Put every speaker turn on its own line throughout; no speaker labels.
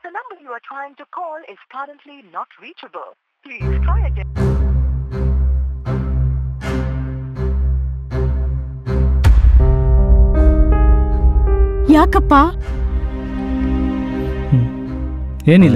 The number you are trying to call is currently not reachable. Please try again.
ಯಾಕಪ್ಪ
ಏನಿಲ್ಲ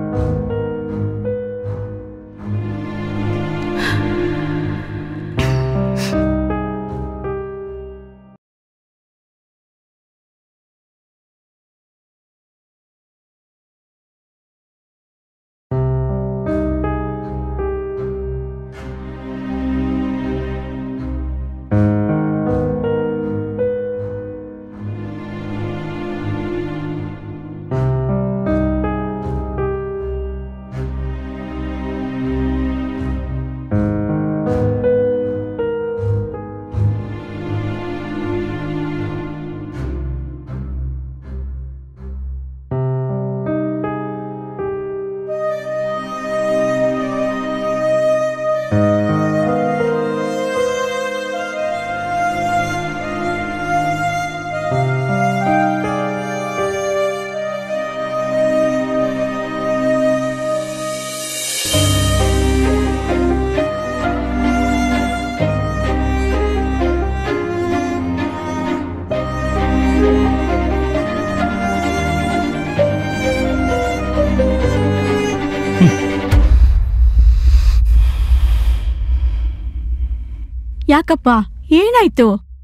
ಯಾಕಪ್ಪ ಏನಾಯ್ತು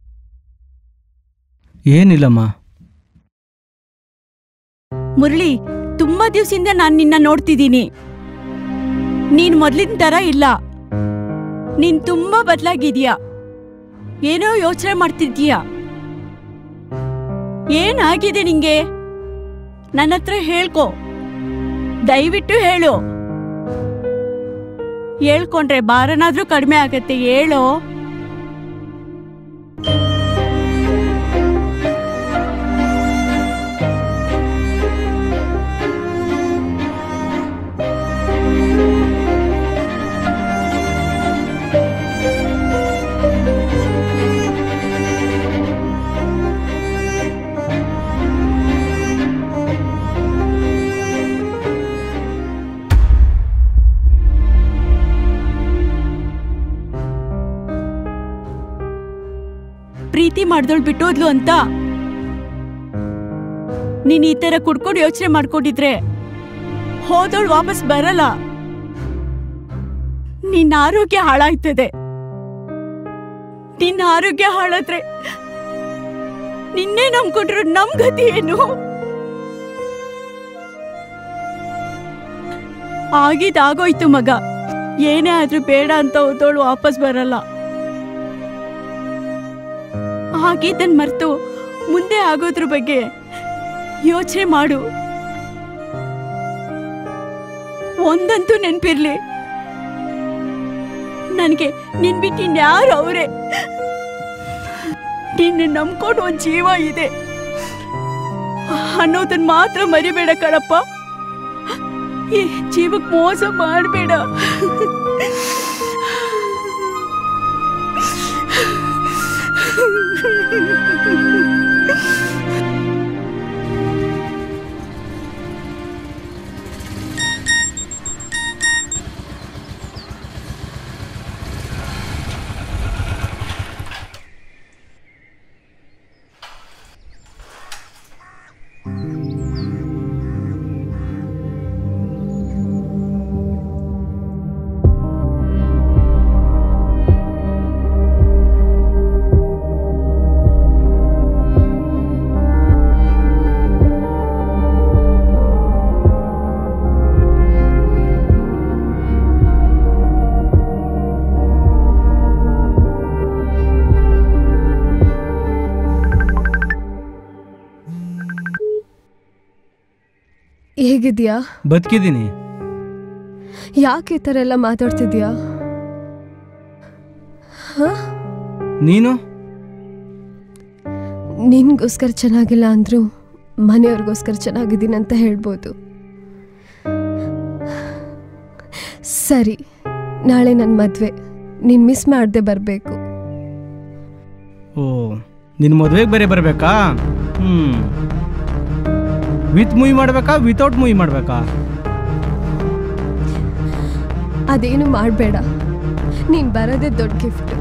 ಏನಿಲ್ಲಮ್ಮ
ಮುರಳಿ ತುಂಬಾ ದಿವಸದಿಂದ ನಾನು ನಿನ್ನ ನೋಡ್ತಿದ್ದೀನಿ ನೀನ್ ಮೊದ್ಲಿನ ತರ ಇಲ್ಲ ನೀನ್ ತುಂಬಾ ಬದಲಾಗಿದ್ಯಾ ಏನೋ ಯೋಚನೆ ಮಾಡ್ತಿದ್ಯಾ ಏನಾಗಿದೆ ನಿಂಗೆ ನನ್ನ ಹತ್ರ ಹೇಳ್ಕೊ ದಯವಿಟ್ಟು ಹೇಳು ಹೇಳ್ಕೊಂಡ್ರೆ ಭಾರನಾದ್ರೂ ಕಡಿಮೆ ಆಗತ್ತೆ ಹೇಳೋ ಪ್ರೀತಿ ಮಾಡ್ದೋಳ್ ಬಿಟ್ಟೋದ್ಲು ಅಂತ ನೀನ್ ಈ ತರ ಕುಡ್ಕೊಂಡು ಯೋಚನೆ ಮಾಡ್ಕೊಂಡಿದ್ರೆ ಹೋದೋಳ್ ವಾಪಸ್ ಬರಲ್ಲ ನಿನ್ನ ಆರೋಗ್ಯ ಹಾಳಾಯ್ತದೆ ನಿನ್ನ ಆರೋಗ್ಯ ಹಾಳಾದ್ರೆ ನಿನ್ನೆ ನಂಬ್ಕೊಂಡ್ರು ನಮ್ ಗತಿ ಏನು ಆಗಿದಾಗೋಯ್ತು ಮಗ ಏನೇ ಆದ್ರೂ ಬೇಡ ಅಂತ ಹೋದೋಳು ವಾಪಸ್ ಬರಲ್ಲ ಆಗಿದ್ದನ್ ಮರ್ತು ಮುಂದೆ ಆಗೋದ್ರ ಬಗ್ಗೆ ಯೋಚನೆ ಮಾಡು ಒಂದಂತೂ ನೆನ್ಪಿರ್ಲಿ ನನಗೆ ನಿನ್ ಬಿಟ್ಟು ಇನ್ಯಾರು ಅವರೇ ನಿನ್ನ ನಂಬ್ಕೊಂಡು ಒಂದ್ ಜೀವ ಇದೆ ಅನ್ನೋದನ್ನ ಮಾತ್ರ ಮರಿಬೇಡ ಕಣಪ್ಪ ಈ ಜೀವಕ್ ಮೋಸ ಮಾಡಬೇಡ
ಹೇಗಿದ್ಯಾ
ಬದುಕಿದ್ದೀನಿ
ಯಾಕೆ ಈ ಥರ ಎಲ್ಲ ಮಾತಾಡ್ತಿದ್ಯಾ
ನೀನು
ನಿನ್ಗೋಸ್ಕರ ಚೆನ್ನಾಗಿಲ್ಲ ಅಂದ್ರು ಮನೆಯವ್ರಿಗೋಸ್ಕರ ಚೆನ್ನಾಗಿದ್ದೀನಿ ಅಂತ ಹೇಳ್ಬೋದು ಸರಿ ನಾಳೆ ನನ್ನ ಮದುವೆ ನೀನು ಮಿಸ್ ಮಾಡದೆ ಬರಬೇಕು
ಓ ನಿನ್ನ ಮದುವೆಗೆ ಬೇರೆ ಬರಬೇಕಾ ಹ್ಞೂ ವಿತ್ ಮೂವಿ ಮಾಡಬೇಕಾ ವಿತೌಟ್ ಮೂವಿ ಮಾಡಬೇಕಾ
ಅದೇನು ಮಾಡಬೇಡ ನೀನು ಬರೋದೇ ದೊಡ್ಡ ಗಿಫ್ಟ್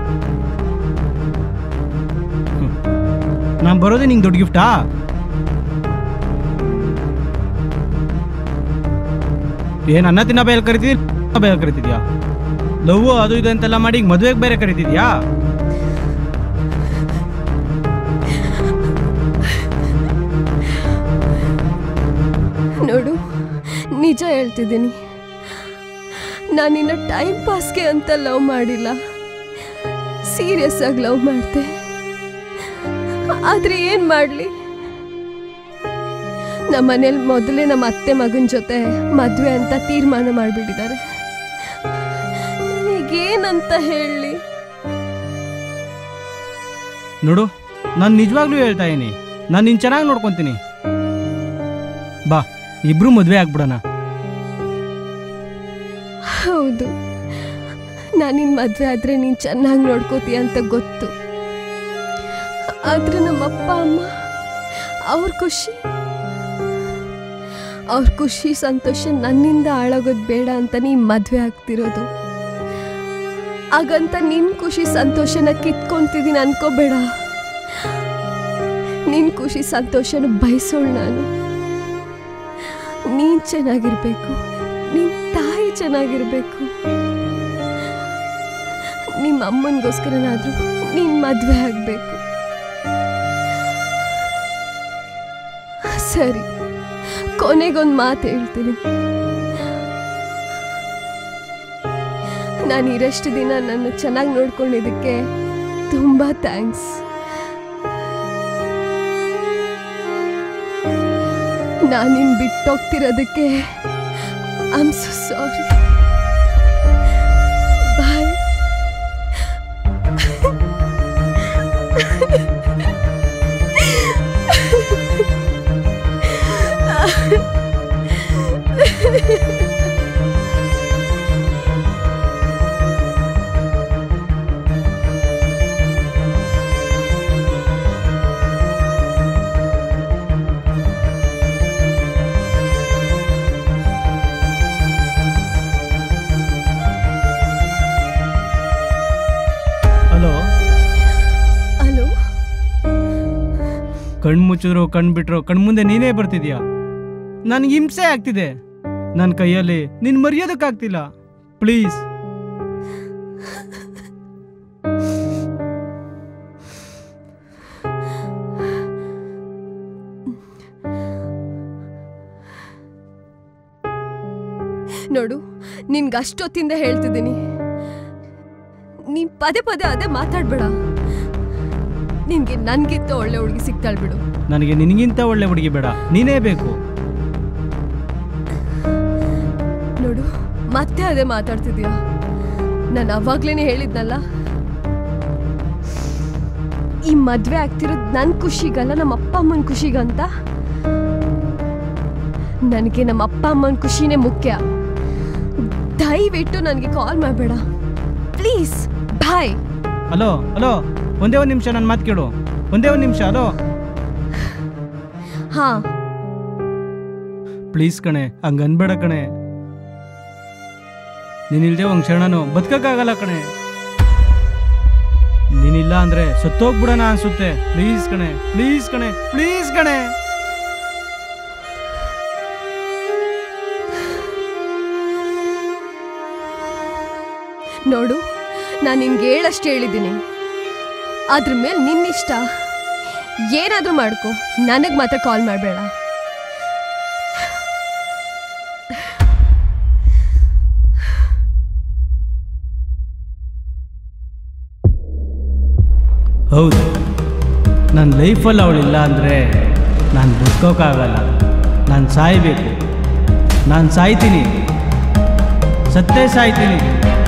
ನಾನು ಬರೋದೇ ನಿಂಗೆ ದೊಡ್ಡ ಗಿಫ್ಟಾ ಏನು ಅನ್ನ ತಿನ್ನ ಬೇರೆ ಕರಿತಿದ್ಯಾ ಬೇರೆ ಕರಿತಿದ್ಯಾ ಲವ್ ಅದು ಇದು ಅಂತೆಲ್ಲ ಮಾಡಿ ಈಗ ಮದುವೆಗೆ ಬೇರೆ ಕರಿತಿದ್ಯಾ
ನೋಡು ನಿಜ ಹೇಳ್ತಿದ್ದೀನಿ ನಾನು ನಿನ್ನ ಟೈಮ್ ಪಾಸ್ಗೆ ಅಂತ ಲವ್ ಮಾಡಿಲ್ಲ ಸೀರಿಯಸ್ ಆಗಿ ಲವ್ ಮಾಡಿದೆ ಆದರೆ ಏನು ಮಾಡಲಿ ನಮ್ಮ ಮನೇಲಿ ಮೊದಲೇ ನಮ್ಮ ಅತ್ತೆ ಮಗನ ಜೊತೆ ಮದುವೆ ಅಂತ ತೀರ್ಮಾನ ಮಾಡಿಬಿಟ್ಟಿದ್ದಾರೆ ನನಗೇನಂತ ಹೇಳಲಿ
ನೋಡು ನಾನು ನಿಜವಾಗ್ಲೂ ಹೇಳ್ತಾ ಇದೀನಿ ನಾನು ನಿನ್ನ ಚೆನ್ನಾಗಿ ನೋಡ್ಕೊತೀನಿ ಬಾ ಇಬ್ರು ಮದುವೆ ಆಗ್ಬಿಡೋಣ
ಹೌದು ನಾನು ನಿನ್ನ ಮದುವೆ ಆದರೆ ನೀನು ಚೆನ್ನಾಗಿ ನೋಡ್ಕೋತೀಯ ಅಂತ ಗೊತ್ತು ಆದರೆ ನಮ್ಮ ಅಪ್ಪ ಅಮ್ಮ ಅವ್ರ ಖುಷಿ ಅವ್ರ ಖುಷಿ ಸಂತೋಷ ನನ್ನಿಂದ ಹಾಳಾಗೋದು ಬೇಡ ಅಂತ ನೀನು ಮದುವೆ ಆಗ್ತಿರೋದು ಹಾಗಂತ ನಿನ್ನ ಖುಷಿ ಸಂತೋಷನ ಕಿತ್ಕೊಂತಿದ್ದೀನಿ ಅನ್ಕೋಬೇಡ ನಿನ್ನ ಖುಷಿ ಸಂತೋಷನ ಬಯಸೋಳು ನಾನು ನೀನು ಚೆನ್ನಾಗಿರ್ಬೇಕು ನಿನ್ನ ತಾಯಿ ಚೆನ್ನಾಗಿರ್ಬೇಕು ನಿಮ್ಮ ಅಮ್ಮನಿಗೋಸ್ಕರನಾದ್ರೂ ನೀನ್ ಮದ್ವೆ ಆಗ್ಬೇಕು ಸರಿ ಕೊನೆಗೊಂದು ಮಾತು ಹೇಳ್ತೀನಿ ನಾನು ಇರಷ್ಟು ದಿನ ನನ್ನ ಚೆನ್ನಾಗಿ ನೋಡ್ಕೊಂಡಿದ್ದಕ್ಕೆ ತುಂಬಾ ಥ್ಯಾಂಕ್ಸ್ ನಾನು ನಿನ್ ಬಿಟ್ಟೋಗ್ತಿರೋದಕ್ಕೆ I am so sorry bye
hello
hello
ಕಣ್ಣು ಮುಚ್ಚಿದ್ರು ಕಣ್ಣು ಬಿಟ್ರು ಕಣ್ಣು ಮುಂದೆ ನೀನೇ ಬರ್ತಿದ್ಯಾ ನನಗೆ ಹಿಂಸೆ ಆಗ್ತಿದೆ ನನ್ನ ಕೈಯಲ್ಲಿ ನಿನ್ನ ಮರೆಯೋದಕ್ಕಾಗ್ತಿಲ್ಲ ಪ್ಲೀಸ್
ನೋಡು ನಿನ್ಗೆ ಅಷ್ಟೊತ್ತಿಂದ ಹೇಳ್ತಿದ್ದೀನಿ ನೀನ್ ಪದೇ ಪದೇ ಅದೇ ಮಾತಾಡ್ಬೇಡ ನಿನ್ಗೆ ನನ್ಗಿಂತ ಒಳ್ಳೆ ಹುಡುಗಿ ಸಿಗ್ತಾಳ್ ಬಿಡು
ನನಗೆ ನಿನಗಿಂತ ಒಳ್ಳೆ ಹುಡುಗಿ ಬೇಡ ನೀನೇ ಬೇಕು
ನೋಡು ಮತ್ತೆ ಅದೇ ಮಾತಾಡ್ತಿದ್ಯಾ ನಾನು ಅವಾಗ್ಲೇನೆ ಹೇಳಿದ್ನಲ್ಲ ಈ ಮದ್ವೆ ಆಗ್ತಿರೋದು ನನ್ನ ಖುಷಿಗಲ್ಲ ನಮ್ಮ ಅಪ್ಪ ಅಮ್ಮನ ಖುಷಿಗಂತ ನನಗೆ ನಮ್ಮ ಅಪ್ಪ ಅಮ್ಮನ ಖುಷಿನೇ ಮುಖ್ಯ ದಯವಿಟ್ಟು ನನಗೆ ಕಾಲ್ ಮಾಡಬೇಡ ಪ್ಲೀಸ್ ಬಾಯ್
ಹಲೋ ಹಲೋ ಒಂದೇ ಒಂದು ನಿಮಿಷ ನನ್ನ ಮಾತು ಕೇಳು ಒಂದೇ ಒಂದು ನಿಮಿಷ ಹಲೋ
ಹಾ
ಪ್ಲೀಸ್ ಕಣೆ ಹಂಗೆ ಅನ್ಬೇಡ ಕಣೆ ನೀನಿಲ್ದೆ ಒಂದು ಕ್ಷಣನು ಬದುಕಕ್ಕಾಗಲ್ಲ ಕಣೆ ನೀನಿಲ್ಲ ಅಂದ್ರೆ ಸತ್ತೋಗ್ಬಿಡೋಣ ಅನ್ಸುತ್ತೆ ಪ್ಲೀಸ್ ಕಣೆ ಪ್ಲೀಸ್ ಕಣೆ ಪ್ಲೀಸ್ ಕಣೆ
ನೋಡು ನಾನು ನಿನ್ಗೆ ಹೇಳಷ್ಟು ಹೇಳಿದ್ದೀನಿ ಅದ್ರ ಮೇಲೆ ನಿನ್ನಿಷ್ಟ ಏನಾದರೂ ಮಾಡ್ಕೊ ನನಗೆ ಮಾತ್ರ ಕಾಲ್ ಮಾಡಬೇಡ
ಹೌದು ನನ್ನ ಲೈಫಲ್ಲಿ ಅವಳಿಲ್ಲ ಅಂದರೆ ನಾನು ಬದುಕೋಕ್ಕಾಗಲ್ಲ ನಾನು ಸಾಯ್ಬೇಕು ನಾನು ಸಾಯ್ತೀನಿ ಸತ್ತೇ ಸಾಯ್ತೀನಿ